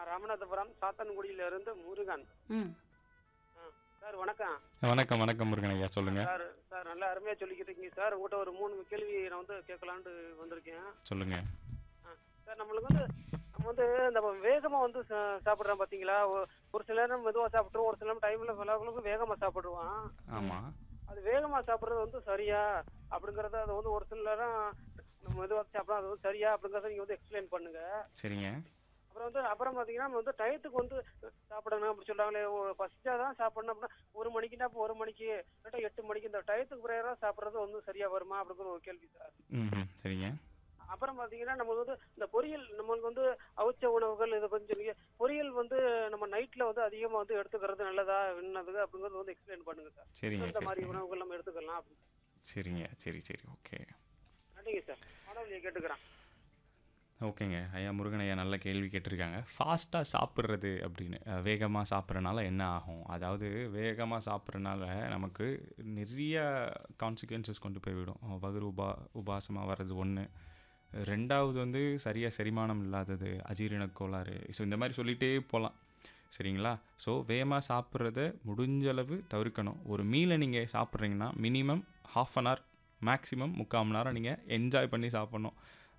ராமநாதபுரம் சாத்தன்குடியில இருந்து முருகன் ம் ஆ, சார் வணக்கம் வணக்கம் வணக்கம் முருகன் ஐயா சொல்லுங்க சார் சார் நல்லா அருமையா சொல்லிக்கிட்டு இருக்கீங்க சார் உங்கள்கிட்ட ஒரு மூணு கேள்வி நான் வந்து கேட்கலான்ட்டு வந்திருக்கேன் சொல்லுங்க ஆ, சார் நம்மளுக்கு வந்து நம்ம வந்து நம்ம வேகமா வந்து சா- சாப்பிடுறோம் பாத்தீங்களா ஒ- ஒரு சில நேரம் மெதுவா சாப்பிட்ருவோம் ஒரு சில நேரம் டைம்ல பலவங்களுக்கு வேகமா சாப்பிடுவோம் ஆமா அது வேகமா சாப்பிடுறது வந்து சரியா அப்படிங்கறத அது வந்து ஒரு சில நேரம் நம்ம மெதுவா சாப்பிடலாம் அது வந்து சரியா அப்படிங்கறத நீங்க வந்து எக்ஸ்பிளைன் பண்ணுங்க சரிங்க அப்புறம் வந்து அப்புறம் பாத்தீங்கன்னா நம்ம வந்து டயத்துக்கு வந்து சாப்பிடணும் அப்படி சொல்றாங்களே பசிச்சா தான் சாப்பிடணும் அப்படின்னா ஒரு மணிக்குன்னா அப்போ ஒரு மணிக்கு இல்லாட்டா எட்டு மணிக்கு இந்த டயத்துக்கு பிறகு சாப்பிடுறது வந்து சரியா வருமா அப்படிங்கிற ஒரு கேள்வி சார் ம் ம் சரிங்க அப்புறம் பாத்தீங்கன்னா நம்ம வந்து இந்த பொரியல் நம்மளுக்கு வந்து அவிச்ச உணவுகள் இதை கொஞ்சம் நீங்க பொரியல் வந்து நம்ம நைட்ல வந்து அதிகமா வந்து எடுத்துக்கிறது நல்லதா என்னது அப்படிங்கறது வந்து எக்ஸ்பிளைன் பண்ணுங்க சார் சரிங்க இந்த மாதிரி சரிங்க உணவுகள் நம்ம எடுத்துக்கலாம் அப்படின்னு சரிங்க சரி சரி ஓகே நன்றிங்க சார் மாணவர்களை கேட்டுக்கிறேன் ஓகேங்க ஐயா முருகன் ஐயா நல்ல கேள்வி கேட்டிருக்காங்க ஃபாஸ்ட்டாக சாப்பிட்றது அப்படின்னு வேகமாக சாப்பிட்றனால என்ன ஆகும் அதாவது வேகமாக சாப்பிட்றனால நமக்கு நிறைய கான்சிக்வன்சஸ் கொண்டு போய் விடும் வகுறு உபா உபாசமாக வர்றது ஒன்று ரெண்டாவது வந்து சரியாக செரிமானம் இல்லாதது அஜீரண கோளாறு ஸோ இந்த மாதிரி சொல்லிகிட்டே போகலாம் சரிங்களா ஸோ வேகமாக சாப்பிட்றத முடிஞ்ச அளவு தவிர்க்கணும் ஒரு மீலை நீங்கள் சாப்பிட்றீங்கன்னா minimum half an hour maximum முக்கால் மணி நேரம் நீங்கள் என்ஜாய் பண்ணி சாப்பிட்ணும்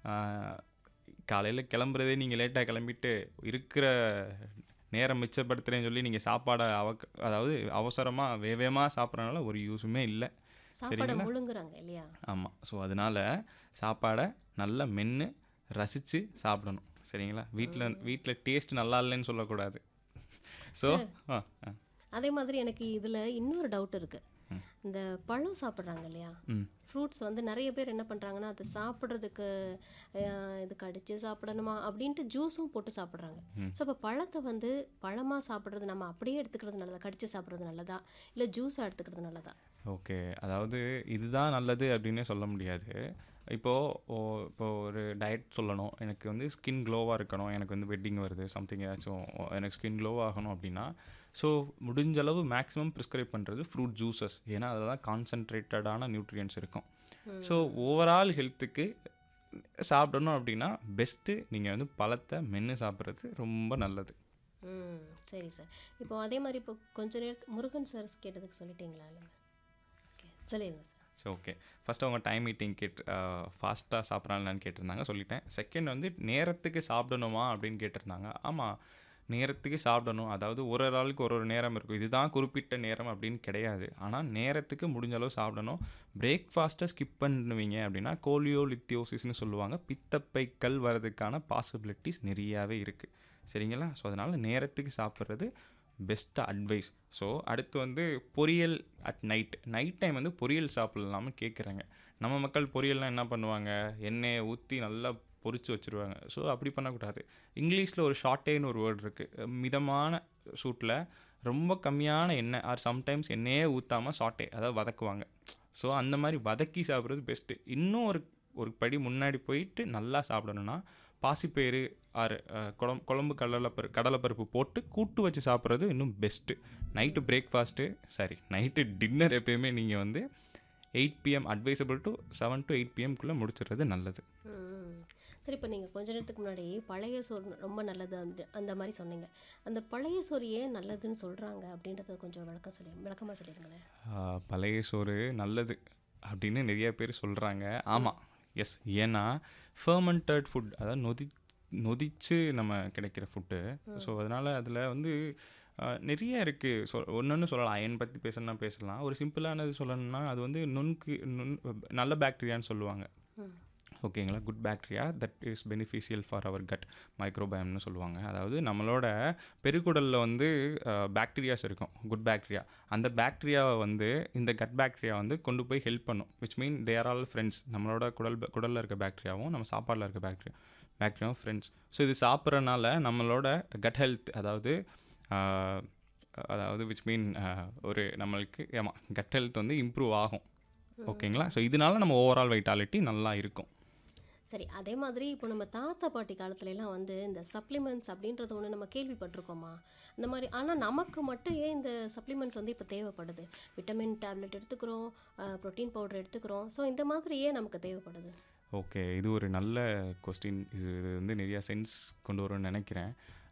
காலையில் கிளம்புறதே நீங்கள் லேட்டாக கிளம்பிட்டு இருக்கிற நேரம் மிச்சப்படுத்துறேன்னு சொல்லி நீங்கள் சாப்பாடை அவ அதாவது அவசரமாக வேகமாக சாப்பிட்றனால ஒரு யூஸுமே இல்லை சாப்பாடை சரிங்களா முழுங்குறாங்க இல்லையா ஆமாம் ஸோ அதனால் சாப்பாடை நல்லா மென்று ரசித்து சாப்பிடணும் சரிங்களா வீட்டில் வீட்டில் டேஸ்ட் நல்லா இல்லைன்னு சொல்லக்கூடாது ஸோ ஆ ஆ அதே மாதிரி எனக்கு இதில் இன்னொரு டவுட் இருக்கு ம். இந்த பழம் சாப்பிட்றாங்க இல்லையா ம் ஃப்ரூட்ஸ் வந்து நிறைய பேர் என்ன பண்ணுறாங்கன்னா அதை சாப்பிட்றதுக்கு அஹ், இது கடிச்சு சாப்பிடணுமா அப்படின்ட்டு ஜூஸும் போட்டு சாப்பிட்றாங்க ம். ஸோ அப்போ பழத்தை வந்து பழமாக சாப்பிட்றது நம்ம அப்படியே எடுத்துக்கிறது நல்லதா கடிச்சு சாப்பிட்றது நல்லதா இல்லை ஜூஸாக எடுத்துக்கிறது நல்லதா ஓகே அதாவது இதுதான் நல்லது அப்படின்னே சொல்ல முடியாது இப்போது இப்போ ஒரு டயட் சொல்லணும் எனக்கு வந்து ஸ்கின் க்ளோவாக இருக்கணும் எனக்கு வந்து வெட்டிங் வருது சம்திங் ஏதாச்சும் எனக்கு ஸ்கின் க்ளோ ஆகணும் அப்படின்னா ஸோ முடிஞ்ச அளவு மேக்ஸிமம் ப்ரிஸ்கிரைப் பண்ணுறது ஃப்ரூட் ஜூஸஸ் ஏன்னா அதில் தான் கான்சன்ட்ரேட்டடான நியூட்ரியன்ஸ் இருக்கும் ஸோ ஓவரால் ஹெல்த்துக்கு சாப்பிடணும் அப்படின்னா பெஸ்ட்டு நீங்கள் வந்து பழத்தை மென்று சாப்பிட்றது ரொம்ப நல்லது ம் சரி சார் இப்போ அதே மாதிரி இப்போ கொஞ்ச நேரத்துக்கு முருகன் சார் கேட்டதுக்கு சொல்லிட்டீங்களா இல்லை ஓகே சொல்லிடுங்க சார் ஸோ ஓகே ஃபஸ்ட்டு அவங்க டைம் மீட்டிங் கேட்டு ஃபாஸ்ட்டாக சாப்பிட்றாங்களான்னு கேட்டிருந்தாங்க சொல்லிட்டேன் செகண்ட் வந்து நேரத்துக்கு சாப்பிடணுமா அப்படின்னு கேட்டிருந்தாங்க ஆமாம் நேரத்துக்கு சாப்பிடணும் அதாவது ஒரு ஒரு ஆளுக்கு ஒரு ஒரு நேரம் இருக்கும் இதுதான் குறிப்பிட்ட நேரம் அப்படின்னு கிடையாது ஆனால் நேரத்துக்கு முடிஞ்ச அளவு சாப்பிடணும் பிரேக்ஃபாஸ்ட்டை ஸ்கிப் பண்ணுவீங்க அப்படின்னா கோலியோ லித்தியோசிஸ்னு சொல்லுவாங்க பித்தப்பை கல் வரதுக்கான பாசிபிலிட்டிஸ் நிறையாவே இருக்குது சரிங்களா ஸோ அதனால் நேரத்துக்கு சாப்பிட்றது பெஸ்ட் அட்வைஸ் ஸோ அடுத்து வந்து பொரியல் அட் நைட் நைட் டைம் வந்து பொரியல் சாப்பிடலாம்னு கேட்குறாங்க நம்ம மக்கள் பொரியல்லாம் என்ன பண்ணுவாங்க எண்ணெயை ஊற்றி நல்லா பொரிச்சு வச்சுருவாங்க ஸோ அப்படி பண்ணக்கூடாது இங்கிலீஷில் ஒரு ஷார்ட்டேன்னு ஒரு வேர்டு இருக்குது மிதமான சூட்டில் ரொம்ப கம்மியான எண்ணெய் ஆர் சம்டைம்ஸ் எண்ணெயே ஊற்றாமல் ஷார்ட்டே அதாவது வதக்குவாங்க ஸோ அந்த மாதிரி வதக்கி சாப்பிட்றது பெஸ்ட்டு இன்னும் ஒரு ஒரு படி முன்னாடி போயிட்டு நல்லா சாப்பிடணும்னா பாசிப்பயிறு ஆறு குழம்பு குழம்பு கடலைப்பரு கடலைப்பருப்பு போட்டு கூட்டு வச்சு சாப்பிட்றது இன்னும் best night breakfast sorry night dinner எப்பயுமே நீங்கள் வந்து eight PM advisable to seven to eight பிஎம்குள்ளே முடிச்சிடுறது நல்லது ம் சரி இப்போ நீங்கள் கொஞ்ச நேரத்துக்கு முன்னாடி பழைய சோறு ரொம்ப நல்லது அந்த அந்த மாதிரி சொன்னீங்க அந்த பழைய சோறு ஏன் நல்லதுன்னு சொல்கிறாங்க அப்படின்றத கொஞ்சம் விளக்கம் சொல்லி விளக்கமாக சொல்லிடுங்களேன் ஆஹ், பழைய சோறு நல்லது அப்படின்னு நிறைய பேர் சொல்கிறாங்க ஆமாம் எஸ் ஏன்னா ஃபர்மெண்டட் ஃபுட் அதாவது நொதி நொதிச்சு நம்ம கிடைக்கிற ஃபுட்டு ஸோ அதனால் அதில் வந்து ஆஹ், நிறைய இருக்குது சொ ஒன்று சொல்லலாம் அயன் பற்றி பேசணும்னா பேசலாம் ஒரு சிம்பிளானது சொல்லணும்னா அது வந்து நுண்கு நுண் நல்ல பாக்டீரியான்னு சொல்லுவாங்க ம் ஓகேங்களா good bacteria that is beneficial for our gut மைக்ரோபயம்னு சொல்லுவாங்க அதாவது நம்மளோட பெருக்குடலில் வந்து பாக்டீரியாஸ் இருக்கும் குட் பாக்டீரியா அந்த பாக்டீரியாவை வந்து இந்த கட் பாக்டீரியா வந்து கொண்டு போய் ஹெல்ப் பண்ணும் which mean they're all friends நம்மளோட குடல் குடலில் இருக்க பாக்டீரியாவும் நம்ம சாப்பாடில் இருக்க பாக்டீரியா பாக்டீரியாவும் ஃப்ரெண்ட்ஸ் ஸோ இது சாப்பிட்றனால நம்மளோட கட் ஹெல்த் அதாவது ஆஹ், அதாவது விச் மீன் ஒரு நம்மளுக்கு ஆமாம் கட் ஹெல்த் வந்து இம்ப்ரூவ் ஆகும் ஓகேங்களா ஸோ இதனால நம்ம ஓவரால் வைட்டாலிட்டி நல்லா இருக்கும் சரி அதே மாதிரி இப்போ நம்ம தாத்தா பாட்டி காலத்துல எல்லாம் வந்து இந்த சப்ளிமெண்ட்ஸ் அப்படின்றது ஒன்று நம்ம கேள்விப்பட்டிருக்கோமா இந்த மாதிரி ஆனால் நமக்கு மட்டும் ஏன் இந்த சப்ளிமெண்ட்ஸ் வந்து இப்போ தேவைப்படுது விட்டமின் டேப்லெட் எடுத்துக்கிறோம் ப்ரோட்டீன் பவுடர் எடுத்துக்கிறோம் ஸோ இந்த மாதிரி ஏன் நமக்கு தேவைப்படுது ஓகே இது ஒரு நல்ல கொஸ்டின் இது இது வந்து நிறையா சென்ஸ் கொண்டு வரும்னு நினைக்கிறேன்